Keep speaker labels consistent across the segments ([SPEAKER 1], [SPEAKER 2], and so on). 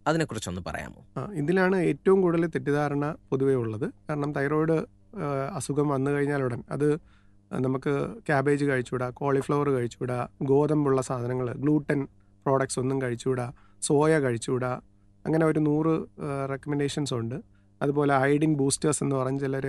[SPEAKER 1] അതിനെക്കുറിച്ചൊന്ന് പറയാമോ
[SPEAKER 2] ആ, ഇതിലാണ് ഏറ്റവും കൂടുതൽ തെറ്റിദ്ധാരണ പൊതുവേ ഉള്ളത് കാരണം തൈറോയ്ഡ് ആ, അസുഖം വന്നു കഴിഞ്ഞാൽ ഉടൻ അത് നമുക്ക് ക്യാബേജ് കഴിച്ചുകൂടാ കോളിഫ്ലവർ കഴിച്ചുകൂടാ ഗോതമ്പുള്ള സാധനങ്ങൾ ഗ്ലൂട്ടൻ പ്രോഡക്ട്സ് ഒന്നും കഴിച്ചുകൂടാ സോയ കഴിച്ചുകൂടാ അങ്ങനെ ഒരു നൂറ് റെക്കമെൻഡേഷൻസ് ഉണ്ട് അതുപോലെ അയഡിൻ ബൂസ്റ്റേഴ്സ് എന്ന് പറഞ്ഞ് ചിലർ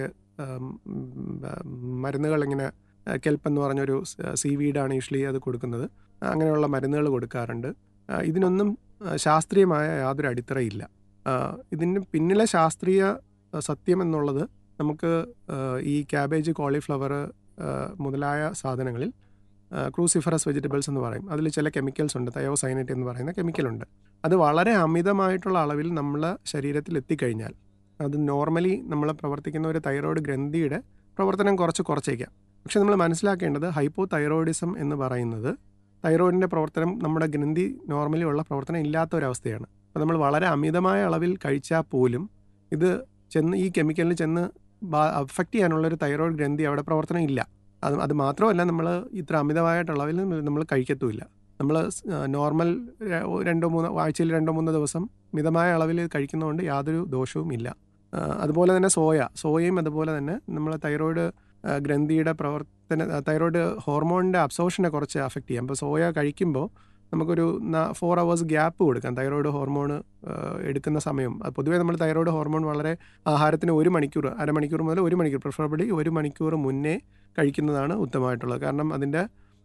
[SPEAKER 2] മരുന്നുകൾ ഇങ്ങനെ കെൽപ്പ് എന്ന് പറഞ്ഞൊരു സീ വീഡാണ് യൂഷ്വലി അത് കൊടുക്കുന്നത് അങ്ങനെയുള്ള മരുന്നുകൾ കൊടുക്കാറുണ്ട് ആ, ഇതിനൊന്നും ആ, ശാസ്ത്രീയമായ യാതൊരു അടിത്തറയില്ല ആ, ഇതിന് പിന്നിലെ ശാസ്ത്രീയ ആ, സത്യം എന്നുള്ളത് നമുക്ക് ആ, ഈ ക്യാബേജ് കോളിഫ്ലവർ ആ, മുതലായ സാധനങ്ങളിൽ ക്രൂസിഫറസ് വെജിറ്റബിൾസ് എന്ന് പറയും അതിൽ ചില കെമിക്കൽസ് ഉണ്ട് തയോസൈനറ്റ് എന്ന് പറയുന്ന കെമിക്കലുണ്ട് അത് വളരെ അമിതമായിട്ടുള്ള അളവിൽ നമ്മളെ ശരീരത്തിൽ എത്തിക്കഴിഞ്ഞാൽ അത് നോർമലി നമ്മൾ പ്രവർത്തിക്കുന്ന ഒരു തൈറോയ്ഡ് ഗ്രന്ഥിയുടെ പ്രവർത്തനം കുറച്ച് കുറച്ചേക്കാം പക്ഷെ നമ്മൾ മനസ്സിലാക്കേണ്ടത് ഹൈപ്പോ തൈറോയിഡിസം എന്ന് പറയുന്നത് തൈറോയിഡിൻ്റെ പ്രവർത്തനം നമ്മുടെ ഗ്രന്ഥി നോർമലി ഉള്ള പ്രവർത്തനം ഇല്ലാത്ത ഒരവസ്ഥയാണ് അപ്പോൾ നമ്മൾ വളരെ അമിതമായ അളവിൽ കഴിച്ചാൽ പോലും ഇത് ചെന്ന് ഈ കെമിക്കലിന് ചെന്ന് അഫക്റ്റ് ചെയ്യാനുള്ള ഒരു തൈറോയ്ഡ് ഗ്രന്ഥി അവിടെ പ്രവർത്തനം ഇല്ല അത് അത് മാത്രമല്ല നമ്മൾ ഇത്ര അമിതമായിട്ടുള്ള അളവിൽ നമ്മൾ കഴിക്കത്തുമില്ല നമ്മൾ നോർമൽ രണ്ടോ മൂന്നോ ആഴ്ചയിൽ രണ്ടോ മൂന്നോ ദിവസം മിതമായ അളവിൽ കഴിക്കുന്നതുകൊണ്ട് യാതൊരു ദോഷവും ഇല്ല ആ, അതുപോലെ തന്നെ സോയ സോയയും അതുപോലെ തന്നെ നമ്മൾ തൈറോയ്ഡ് ആ, ഗ്രന്ഥിയുടെ പ്രവർത്തന തൈറോയ്ഡ് ഹോർമോണിൻ്റെ അബ്സോർഷനെ കുറച്ച് അഫക്റ്റ് ചെയ്യാം അപ്പോൾ സോയ കഴിക്കുമ്പോൾ നമുക്കൊരു ഫോർ അവേഴ്സ് ഗ്യാപ്പ് കൊടുക്കാം തൈറോയ്ഡ് ഹോർമോൺ എടുക്കുന്ന സമയം അത് പൊതുവേ നമ്മൾ തൈറോയ്ഡ് ഹോർമോൺ വളരെ ആഹാരത്തിന് ഒരു മണിക്കൂർ അരമണിക്കൂർ മുതൽ ഒരു മണിക്കൂർ പ്രിഫറബിളി ഒരു മണിക്കൂർ മുന്നേ കഴിക്കുന്നതാണ് ഉത്തമമായിട്ടുള്ളത് കാരണം അതിൻ്റെ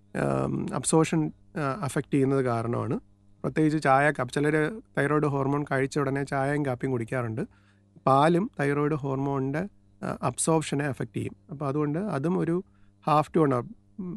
[SPEAKER 2] അബ്സോർഷൻ അഫക്റ്റ് ചെയ്യുന്നത് കാരണമാണ് പ്രത്യേകിച്ച് ചായ കാപ്പി ചിലർ തൈറോയ്ഡ് ഹോർമോൺ കഴിച്ച ഉടനെ ചായയും കാപ്പിയും കുടിക്കാറുണ്ട് പാലും തൈറോയ്ഡ് ഹോർമോണിൻ്റെ അബ്സോർപ്ഷനെ അഫക്റ്റ് ചെയ്യും അപ്പോൾ അതുകൊണ്ട് അതും ഒരു ഹാഫ് ടു വൺ അവർ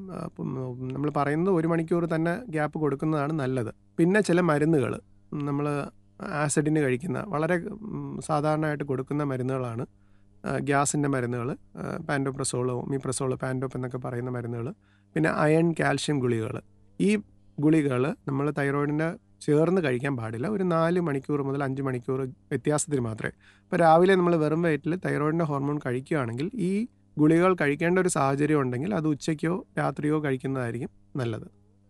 [SPEAKER 2] നമ്മൾ പറയുന്നത് ഒരു മണിക്കൂർ തന്നെ ഗ്യാപ്പ് കൊടുക്കുന്നതാണ് നല്ലത് പിന്നെ ചില മരുന്നുകൾ നമ്മൾ ആസിഡിന് കഴിക്കുന്ന വളരെ ഉം, സാധാരണയായിട്ട് കൊടുക്കുന്ന മരുന്നുകളാണ് ഗ്യാസിൻ്റെ മരുന്നുകൾ പാൻഡോപ്രസോൾ ഒമിപ്രസോൾ പാൻഡോപ്പ് എന്നൊക്കെ പറയുന്ന മരുന്നുകൾ പിന്നെ അയൺ കാൽഷ്യം ഗുളികകൾ ഈ ഗുളികകൾ നമ്മൾ തൈറോയിഡിൻ്റെ ചേർന്ന് കഴിക്കാൻ പാടില്ല ഒരു നാല് മണിക്കൂർ മുതൽ അഞ്ച് മണിക്കൂർ വ്യത്യാസത്തിന് മാത്രമേ ഇപ്പോൾ രാവിലെ നമ്മൾ വെറും വയറ്റിൽ തൈറോയിഡിൻ്റെ ഹോർമോൺ കഴിക്കുകയാണെങ്കിൽ ഈ ഗുളികകൾ കഴിക്കേണ്ട ഒരു സാഹചര്യം ഉണ്ടെങ്കിൽ അത് ഉച്ചയ്ക്കോ രാത്രിയോ കഴിക്കുന്നതായിരിക്കും നല്ലത്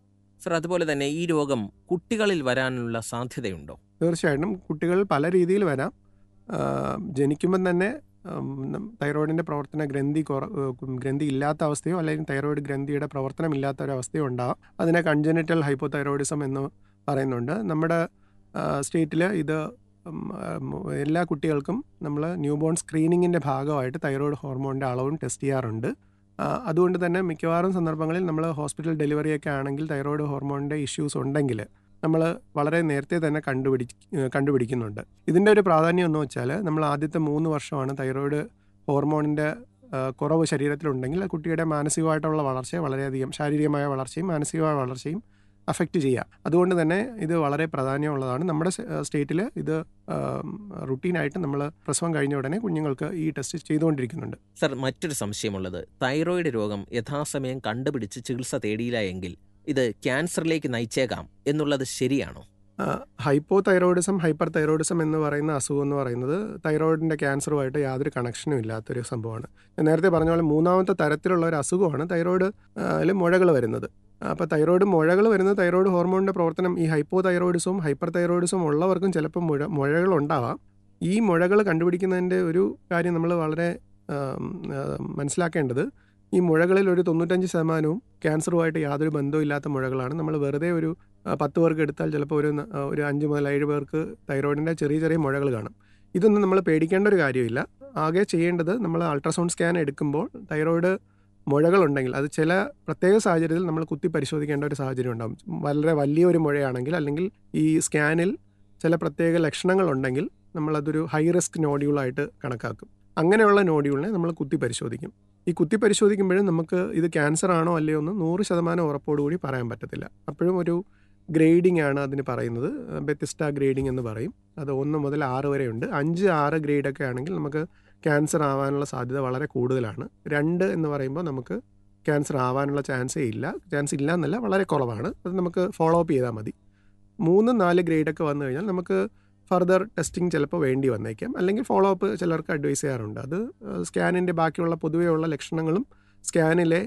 [SPEAKER 1] സർ അതുപോലെ തന്നെ ഈ രോഗം കുട്ടികളിൽ വരാനുള്ള സാധ്യതയുണ്ടോ
[SPEAKER 2] തീർച്ചയായിട്ടും കുട്ടികൾ പല രീതിയിൽ വരാം ആ, ജനിക്കുമ്പം തന്നെ ഉം, തൈറോയിഡിൻ്റെ പ്രവർത്തന ഗ്രന്ഥി കുറ ഉം, ഗ്രന്ഥി ഇല്ലാത്ത അവസ്ഥയോ അല്ലെങ്കിൽ തൈറോയിഡ് ഗ്രന്ഥിയുടെ പ്രവർത്തനം ഇല്ലാത്ത ഒരു അവസ്ഥയോ ഉണ്ടാവാം അതിനെ കൺജനിറ്റൽ ഹൈപ്പോ തൈറോയിഡിസം എന്ന് പറയുന്നുണ്ട് നമ്മുടെ സ്റ്റേറ്റിൽ ഇത് ഉം, ഉം, എല്ലാ കുട്ടികൾക്കും നമ്മൾ ന്യൂ ബോൺ സ്ക്രീനിങ്ങിൻ്റെ ഭാഗമായിട്ട് തൈറോയ്ഡ് ഹോർമോണിൻ്റെ അളവും ടെസ്റ്റ് ചെയ്യാറുണ്ട് ആ, അതുകൊണ്ട് തന്നെ മിക്കവാറും സന്ദർഭങ്ങളിൽ നമ്മൾ ഹോസ്പിറ്റൽ ഡെലിവറിയൊക്കെ ആണെങ്കിൽ തൈറോയ്ഡ് ഹോർമോണിൻ്റെ ഇഷ്യൂസ് ഉണ്ടെങ്കിൽ നമ്മൾ വളരെ നേരത്തെ തന്നെ കണ്ടുപിടി കണ്ടുപിടിക്കുന്നുണ്ട് ഇതിൻ്റെ ഒരു പ്രാധാന്യം എന്ന് വെച്ചാൽ നമ്മൾ ആദ്യത്തെ മൂന്ന് വർഷമാണ് തൈറോയ്ഡ് ഹോർമോണിൻ്റെ ആ, കുറവ് ശരീരത്തിലുണ്ടെങ്കിൽ ആ കുട്ടിയുടെ മാനസികമായിട്ടുള്ള വളർച്ചയെ വളരെയധികം ശാരീരികമായ വളർച്ചയും മാനസികമായ വളർച്ചയും അഫക്റ്റ് ചെയ്യുക അതുകൊണ്ട് തന്നെ ഇത് വളരെ പ്രാധാന്യമുള്ളതാണ് നമ്മുടെ സ്റ്റേറ്റിൽ ഇത് റുട്ടീനായിട്ട് നമ്മൾ പ്രസവം കഴിഞ്ഞ ഉടനെ കുഞ്ഞുങ്ങൾക്ക് ഈ ടെസ്റ്റ് ചെയ്തുകൊണ്ടിരിക്കുന്നുണ്ട്
[SPEAKER 1] സർ മറ്റൊരു സംശയമുള്ളത് തൈറോയിഡ് രോഗം യഥാസമയം കണ്ടുപിടിച്ച് ചികിത്സ തേടിയില്ല എങ്കിൽ ഇത് ക്യാൻസറിലേക്ക് നയിച്ചേക്കാം എന്നുള്ളത് ശരിയാണോ
[SPEAKER 2] ഹൈപ്പോ തൈറോയിഡിസം ഹൈപ്പർ തൈറോയിഡിസം എന്ന് പറയുന്ന അസുഖം എന്ന് പറയുന്നത് തൈറോയിഡിൻ്റെ ക്യാൻസറുമായിട്ട് യാതൊരു കണക്ഷനും ഇല്ലാത്തൊരു സംഭവമാണ് ഞാൻ നേരത്തെ പറഞ്ഞ പോലെ മൂന്നാമത്തെ തരത്തിലുള്ള ഒരു അസുഖമാണ് തൈറോയിഡ് അതിൽ മുഴകൾ വരുന്നത് അപ്പോൾ തൈറോയിഡ് മുഴകൾ വരുന്നത് തൈറോയിഡ് ഹോർമോണിൻ്റെ പ്രവർത്തനം ഈ ഹൈപ്പോ തൈറോയിഡിസവും ഹൈപ്പർ തൈറോയിഡിസവും ഉള്ളവർക്കും ചിലപ്പോൾ മുഴ മുഴകൾ ഉണ്ടാവാം ഈ മുഴകൾ കണ്ടുപിടിക്കുന്നതിൻ്റെ ഒരു കാര്യം നമ്മൾ വളരെ ആം, ആ, മനസ്സിലാക്കേണ്ടത് ഈ മുഴകളിൽ ഒരു തൊണ്ണൂറ്റഞ്ച് ശതമാനവും ക്യാൻസറുമായിട്ട് യാതൊരു ബന്ധവും മുഴകളാണ് നമ്മൾ വെറുതെ ഒരു ആ, പത്ത് പേർക്ക് എടുത്താൽ ചിലപ്പോൾ ഒരു ന- ആ, ഒരു അഞ്ച് മുതൽ ഏഴ് പേർക്ക് തൈറോയിഡിൻ്റെ ചെറിയ ചെറിയ മുഴകൾ കാണും ഇതൊന്നും നമ്മൾ പേടിക്കേണ്ട ഒരു കാര്യമില്ല ആകെ ചെയ്യേണ്ടത് നമ്മൾ അൾട്രാസൗണ്ട് സ്കാൻ എടുക്കുമ്പോൾ തൈറോയിഡ് മുഴകളുണ്ടെങ്കിൽ അത് ചില പ്രത്യേക സാഹചര്യത്തിൽ നമ്മൾ കുത്തി പരിശോധിക്കേണ്ട ഒരു സാഹചര്യം ഉണ്ടാകും വളരെ വലിയൊരു മുഴയാണെങ്കിൽ അല്ലെങ്കിൽ ഈ സ്കാനിൽ ചില പ്രത്യേക ലക്ഷണങ്ങളുണ്ടെങ്കിൽ നമ്മളതൊരു ഹൈ റിസ്ക് നോഡ്യൂളായിട്ട് കണക്കാക്കും അങ്ങനെയുള്ള നോഡ്യൂളിനെ നമ്മൾ കുത്തി പരിശോധിക്കും ഈ കുത്തി പരിശോധിക്കുമ്പോഴും നമുക്ക് ഇത് ക്യാൻസർ ആണോ അല്ലയോ എന്ന് നൂറ് ശതമാനം ഉറപ്പോടുകൂടി പറയാൻ പറ്റത്തില്ല അപ്പോഴും ഒരു ഗ്രേഡിംഗ് ആണ് അതിന് പറയുന്നത് ബെത്തിസ്റ്റ ഗ്രേഡിംഗ് എന്ന് പറയും അത് ഒന്ന് മുതൽ ആറ് വരെ ഉണ്ട് അഞ്ച് ആറ് ഗ്രേഡൊക്കെ ആണെങ്കിൽ നമുക്ക് ക്യാൻസർ ആവാനുള്ള സാധ്യത വളരെ കൂടുതലാണ് രണ്ട് എന്ന് പറയുമ്പോൾ നമുക്ക് ക്യാൻസർ ആവാനുള്ള ചാൻസേ ഇല്ല ചാൻസ് ഇല്ല എന്നല്ല വളരെ കുറവാണ് അത് നമുക്ക് ഫോളോ അപ്പ് ചെയ്താൽ മതി മൂന്ന് നാല് ഗ്രേഡൊക്കെ വന്നു കഴിഞ്ഞാൽ നമുക്ക് ഫർദർ ടെസ്റ്റിംഗ് ചിലപ്പോൾ വേണ്ടി വന്നേക്കാം അല്ലെങ്കിൽ ഫോളോ അപ്പ് ചിലർക്ക് അഡ്വൈസ് ചെയ്യാറുണ്ട് അത് സ്കാനിൻ്റെ ബാക്കിയുള്ള പൊതുവെയുള്ള ലക്ഷണങ്ങളും സ്കാനിലെ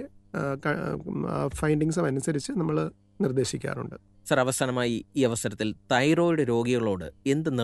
[SPEAKER 2] ഫൈൻഡിങ്സും അനുസരിച്ച് നമ്മൾ നിർദ്ദേശിക്കാറുണ്ട്
[SPEAKER 1] സർ അവസാനമായി ഈ അവസരത്തിൽ തൈറോയിഡ് രോഗികളോട് എന്ത്